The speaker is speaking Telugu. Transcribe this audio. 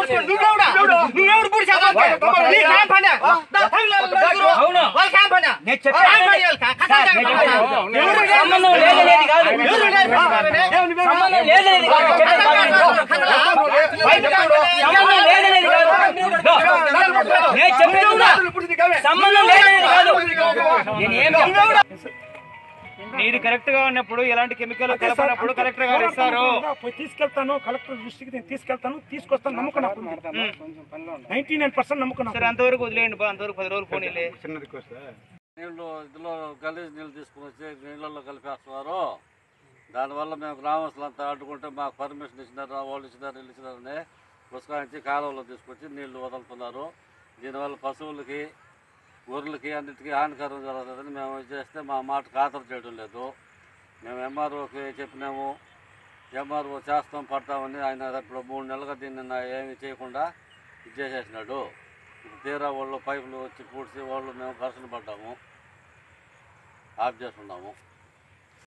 నువ్వెవడా నువ్వెవడు పూడి చెప్పాలి నీకు ఏం పని అవును. వాళ్ళకి ఏం పని నేను చెప్పేది ఏం పని వాళ్ళకి? కథలు చెప్పాలి. ఎవరు లేరు? సంబంధం లేదనేది కాదు. ఎవరు లేరు? సంబంధం లేదనేది కాదు. చెప్పేది కాదు. సంబంధం లేదనేది కాదు. నేను చెప్పేది కూడా సంబంధం లేదనేది కాదు నేను ఏం చెప్తున్నా? నీది కరెక్ట్ గా ఉన్నప్పుడు ఎలాంటి కెమికల్ కలపనప్పుడు కలెక్టర్ గారు ఇస్తారు పోయి తీసుకెళ్తాను కలెక్టర్ దృష్టికి నేను తీసుకెళ్తాను తీసుకొస్తాను నమ్మకం నాకు నైన్టీ నైన్ పర్సెంట్ నమ్మకం నాకు సరే అంతవరకు వదిలేయండి బా అంతవరకు పది రోజులు పోనీ నీళ్లు ఇందులో గలీజ్ నీళ్ళు తీసుకుని వచ్చి నీళ్ళల్లో కలిపేస్తున్నారు దానివల్ల మేము గ్రామస్తులంతా అడ్డుకుంటే మాకు పర్మిషన్ ఇచ్చినారు వాళ్ళు ఇచ్చినారు వీళ్ళు ఇచ్చినారని పుస్తకానికి కాలువలో తీసుకొచ్చి నీళ్లు వదులుతున్నారు దీనివల్ల పశువులకి గొర్రెలకి అన్నిటికీ హానికరం జరుగుతుందని మేము ఇది చేస్తే మా మాట ఖాతరు చేయడం లేదు మేము ఎంఆర్ఓకి చెప్పినాము ఎంఆర్ఓ చేస్తాం పడతామని ఆయన ఇప్పుడు మూడు నెలలుగా దీన్ని నా ఏమీ చేయకుండా ఇది చేసేసినాడు తీరా వాళ్ళు పైపులు వచ్చి పూడ్చి వాళ్ళు మేము ఘర్షణ పడ్డాము ఆఫ్ చేస్తున్నాము